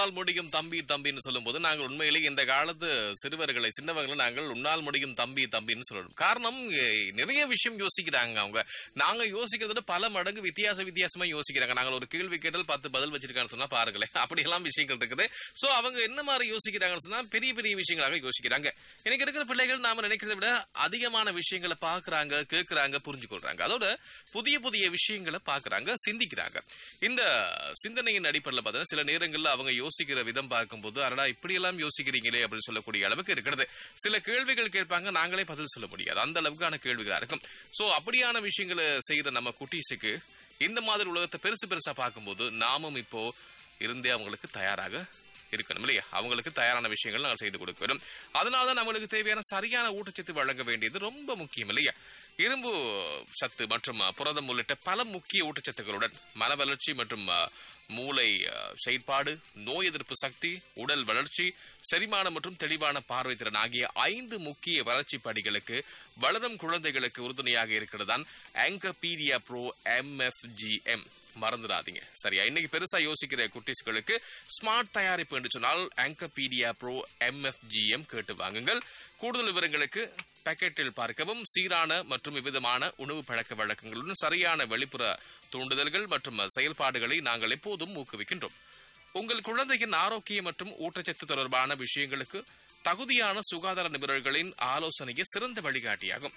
உன்னால் முடியும் தம்பி தம்பின்னு சொல்லும்போது நாங்கள் உண்மையிலேயே இந்த காலத்து சிறுவர்களை சின்னவர்களை நாங்கள் உன்னால் முடியும் தம்பி தம்பின்னு சொல்லணும் காரணம் எ- நிறைய விஷயம் யோசிக்கிறாங்க அவங்க நாங்க யோசிக்கிறத விட பல மடங்கு வித்தியாச வித்தியாசமா யோசிக்கிறாங்க நாங்கள் ஒரு கேள்வி கேட்டால் பத்து பதில் வச்சிருக்காங்கன்னு சொன்னா பாருங்களேன் அப்படி எல்லாம் விஷயங்கள் இருக்குது சோ அவங்க என்ன மாதிரி யோசிக்கிறாங்கன்னு சொன்னா பெரிய பெரிய விஷயங்களாக யோசிக்கிறாங்க எனக்கு இருக்கிற பிள்ளைகள் நாம நினைக்கிறதை விட அதிகமான விஷயங்களை பாக்குறாங்க கேட்கறாங்க புரிஞ்சு கொள்றாங்க அதோட புதிய புதிய விஷயங்களை பாக்குறாங்க சிந்திக்கிறாங்க இந்த சிந்தனையின் அடிப்படையில் பார்த்தா சில நேரங்கள்ல அவங்க யோசிக்கிற விதம் பார்க்கும்போது அடடா இப்படி எல்லாம் யோசிக்கிறீங்களே அப்படின்னு சொல்லக்கூடிய அளவுக்கு இருக்கிறது சில கேள்விகள் கேட்பாங்க நாங்களே பதில் சொல்ல முடியாது அந்த அளவுக்கான கேள்விகளா இருக்கும் சோ அப்படியான விஷயங்களை செய்யற நம்ம குட்டீஸுக்கு இந்த மாதிரி உலகத்தை பெருசு பெருசா பார்க்கும்போது நாமும் இப்போ இருந்தே அவங்களுக்கு தயாராக இருக்கணும் இல்லையா அவங்களுக்கு தயாரான விஷயங்கள் நாங்கள் செய்து கொடுக்க வேண்டும் அதனால தான் நம்மளுக்கு தேவையான சரியான ஊட்டச்சத்து வழங்க வேண்டியது ரொம்ப முக்கியம் இல்லையா இரும்பு சத்து மற்றும் அஹ், புரதம் உள்ளிட்ட பல முக்கிய ஊட்டச்சத்துக்களுடன் மன வளர்ச்சி மற்றும் அஹ், மூளை அஹ், செயற்பாடு நோய் எதிர்ப்பு சக்தி உடல் வளர்ச்சி செரிமானம் மற்றும் தெளிவான பார்வை திறன் ஆகிய ஐந்து முக்கிய வளர்ச்சி படிகளுக்கு வளரும் குழந்தைகளுக்கு உறுதுணையாக இருக்கிறது தான் ஆங்கபீடியா ப்ரோ எம்எஃப்ஜிஎம் மறந்துடாதீங்க சரியா இன்னைக்கு பெருசா யோசிக்கிற குட்டீஸ்களுக்கு ஸ்மார்ட் தயாரிப்பு என்று சொன்னால் ஆங்கபீடியா ப்ரோ எம்எஃப்ஜிஎம் கேட்டு வாங்குங்கள் கூடுதல் விவரங்களுக்கு பாக்கெட்டில் பார்க்கவும் சீரான மற்றும் விவிதமான உணவு பழக்க வழக்கங்களுடன் சரியான வெளிப்புற தூண்டுதல்கள் மற்றும் செயல்பாடுகளை நாங்கள் எப்போதும் ஊக்குவிக்கின்றோம் உங்கள் குழந்தையின் ஆரோக்கியம் மற்றும் ஊட்டச்சத்து தொடர்பான விஷயங்களுக்கு தகுதியான சுகாதார நிபுணர்களின் ஆலோசனையே சிறந்த வழிகாட்டியாகும்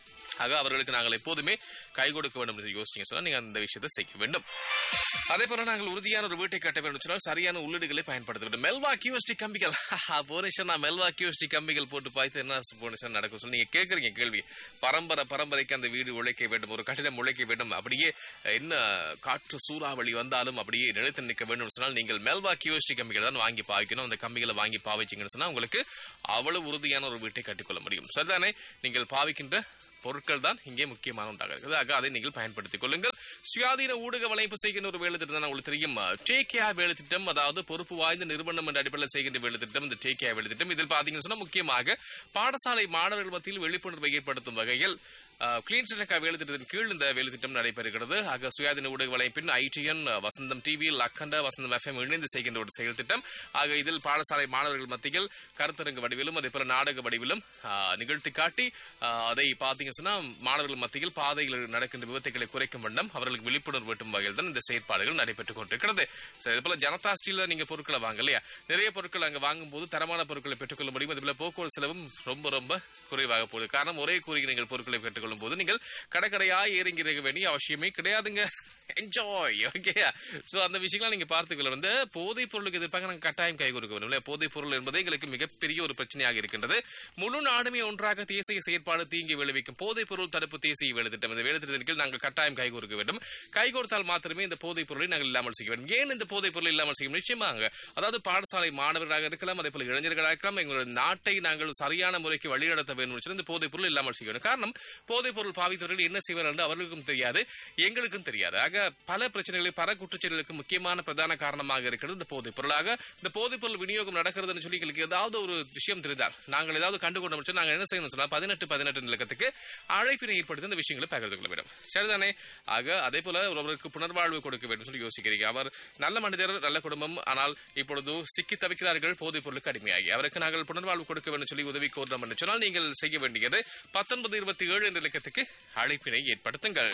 ஆக அவர்களுக்கு நாங்கள் எப்போதுமே கை கொடுக்க வேண்டும் என்று யோசிச்சீங்க சொன்னா நீங்க அந்த விஷயத்தை செய்ய வேண்டும் அதே போல நாங்கள் உறுதியான ஒரு வீட்டை கட்ட வேண்டும் சொன்னால் சரியான உள்ளீடுகளை பயன்படுத்த வேண்டும் மெல்வா கியூஎஸ்டி கம்பிகள் போனிஷன் நான் மெல்வா கியூஎஸ்டி கம்பிகள் போட்டு பார்த்து என்ன போனிஷன் நடக்கும் சொல்லி நீங்க கேட்கறீங்க கேள்வி பரம்பரை பரம்பரைக்கு அந்த வீடு உழைக்க வேண்டும் ஒரு கட்டிடம் உழைக்க வேண்டும் அப்படியே என்ன காற்று சூறாவளி வந்தாலும் அப்படியே நிலைத்து நிற்க வேண்டும் சொன்னால் நீங்கள் மெல்வா கியூஎஸ்டி கம்பிகள் தான் வாங்கி பாவிக்கணும் அந்த கம்பிகளை வாங்கி பாவிச்சீங்கன்னு சொன்னா உங்களுக்கு அவ்வளவு உறுதியான ஒரு வீட்டை கட்டிக்கொள்ள முடியும் சரிதானே நீங்கள் பாவிக்கின்ற பொருட்கள் தான் இங்கே முக்கியமான உண்டாக இருக்குது ஆக அதை நீங்கள் பயன்படுத்திக் கொள்ளுங்கள் சுயாதீன ஊடக வலைப்பு செய்கின்ற ஒரு வேலை திட்டம் தான் உங்களுக்கு தெரியும் டேக் கேர் வேலை திட்டம் அதாவது பொறுப்பு வாய்ந்த நிறுவனம் என்ற அடிப்படையில் செய்கின்ற வேலை திட்டம் இந்த டேக் கேர் வேலை திட்டம் இதில் பார்த்தீங்கன்னு சொன்னா முக்கியமாக பாடசாலை மாணவர்கள் மத்தியில் விழிப்புணர்வை ஏற்படுத்தும் வகையில் கிளீன் ஸ்ரீலங்கா வேலை திட்டத்தின் கீழ் இந்த வேலை திட்டம் நடைபெறுகிறது ஆக சுயாதீன ஊடக வலைப்பின் ஐடிஎன் வசந்தம் டிவி அக்கண்ட வசந்தம் எஃப்எம் இணைந்து செய்கின்ற ஒரு செயல் திட்டம் ஆக இதில் பாடசாலை மாணவர்கள் மத்தியில் கருத்தரங்கு வடிவிலும் அதே போல நாடக வடிவிலும் ஆ, நிகழ்த்தி காட்டி ஆ, அதை பார்த்தீங்க சொன்னா மாணவர்கள் மத்தியில் பாதையில் நடக்கின்ற விபத்துகளை குறைக்கும் வண்ணம் அவர்களுக்கு விழிப்புணர்வு ஊட்டும் வகையில் தான் இந்த செயற்பாடுகள் நடைபெற்றுக் கொண்டிருக்கிறது சரி, அதே போல ஜனதா ஸ்டீல்ல நீங்க பொருட்களை வாங்க இல்லையா நிறைய பொருட்கள் அங்க வாங்கும்போது தரமான பொருட்களை பெற்றுக்கொள்ள முடியும் அதே போல போக்குவரத்து செலவும் ரொம்ப ரொம்ப குறைவாக போகுது காரணம் ஒரே கூறிய நீங்கள் பொருட்களை பெற்றுக்கொள்ளும் போது நீங்கள் கடைக்கடையா ஏறிங்கிறக வேண்டிய அவசியமே கிடையாதுங்க என்ஜாய் ஓகே சோ அந்த விஷயங்களை நீங்க பார்த்துக்கொள்ள வந்து போதைப் பொருளுக்கு எதிர்ப்பாக நாங்கள் கட்டாயம் கை கொடுக்க வேண்டும் இல்லையா போதைப் பொருள் என்பது எங்களுக்கு மிகப்பெரிய ஒரு பிரச்சனையாக இருக்கின்றது முழு நாடுமே ஒன்றாக தேசிய செயற்பாடு தீங்கி விளைவிக்கும் போதைப் பொருள் தடுப்பு தேசிய வேலை திட்டம் இந்த வேலை திட்டத்தின் கீழ் நாங்கள் கட்டாயம் கை கொடுக்க வேண்டும் கை கொடுத்தால் மாத்திரமே இந்த போதைப் பொருளை நாங்கள் இல்லாமல் செய்ய வேண்டும் ஏன் இந்த போதைப் பொருள் இல்லாமல் செய்யும் நிச்சயமாக அதாவது பாடசாலை மாணவர்களாக இருக்கலாம் அதே போல இளைஞர்களாக இருக்கலாம் எங்களுடைய நாட்டை நாங்கள் சரியான முறைக்கு வழிநடத்த வேண்டும் என்று சொன்னா இந்த போதைப் பொருள் இல்லாமல் செய்ய வேண்டும் காரணம் போதைப் பொருள் பாவித்தவர்கள் என்ன செய்வார்கள் என்று அவர்களுக்கும் தெரியாது எங்களுக்கும் தெரியாது ஆக பல பிரச்சனைகளை பல குற்றச்செயல்களுக்கு முக்கியமான பிரதான காரணமாக இருக்கிறது இந்த போதைப் பொருளாக இந்த போதைப் பொருள் விநியோகம் நடக்கிறதுன்னு சொல்லி எங்களுக்கு ஏதாவது ஒரு விஷயம் தெரிந்தால் நாங்கள் ஏதாவது கண்டுகொண்டோம் சொன்னா நாங்கள் என்ன செய்யணும் சொன்னா பதினெட்டு பதினெட்டு நிலக்கத்துக்கு அழைப்பினை ஏற்படுத்தி இந்த விஷயங்களை பகிர்ந்து கொள்ள வேண்டும் சரிதானே ஆக அதே போல ஒருவருக்கு புனர்வாழ்வு கொடுக்க வேண்டும் சொல்லி யோசிக்கிறீங்க அவர் நல்ல மனிதர் நல்ல குடும்பம் ஆனால் இப்பொழுது சிக்கி தவிக்கிறார்கள் போதைப் பொருளுக்கு அடிமையாகி அவருக்கு நாங்கள் புனர்வாழ்வு கொடுக்க வேண்டும் சொல்லி உதவி கோரணும் என்று சொன்னால் நீங்கள் செய்ய வேண்டியது பத்தொன்பது இருபத்தி ஏழு என்ற இலக்கத்துக்கு அழைப்பினை ஏற்படுத்துங்கள்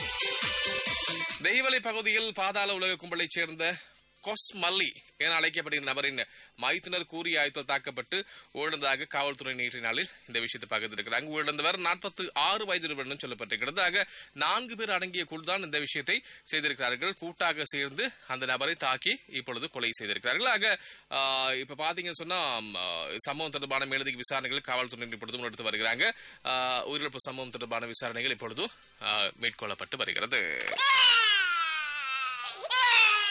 தெய்வலை பகுதியில் பாதாள உலக கும்பலைச் சேர்ந்த கொஸ்மல்லி என அழைக்கப்படுகிற நபரின் மைத்துனர் கூறிய ஆயுதத்தால் தாக்கப்பட்டு உயிரிழந்ததாக காவல்துறை நேற்றைய நாளில் இந்த விஷயத்தை பகிர்ந்திருக்கிறாங்க உயிரிழந்தவர் நாற்பத்தி ஆறு வயது நிறுவனம் சொல்லப்பட்டிருக்கிறது ஆக நான்கு பேர் அடங்கிய குழு தான் இந்த விஷயத்தை செய்திருக்கிறார்கள் கூட்டாக சேர்ந்து அந்த நபரை தாக்கி இப்பொழுது கொலை செய்திருக்கிறார்கள் ஆக ஆஹ், இப்ப பாத்தீங்கன்னு சொன்னா ஆஹ், சம்பவம் தொடர்பான மேலதிக விசாரணைகள் காவல்துறை இப்பொழுது முன்னெடுத்து வருகிறாங்க ஆஹ், உயிரிழப்பு சம்பவம் தொடர்பான விசாரணைகள் இப்பொழுது ஆஹ், மேற்கொள்ளப்பட்டு வருகிறது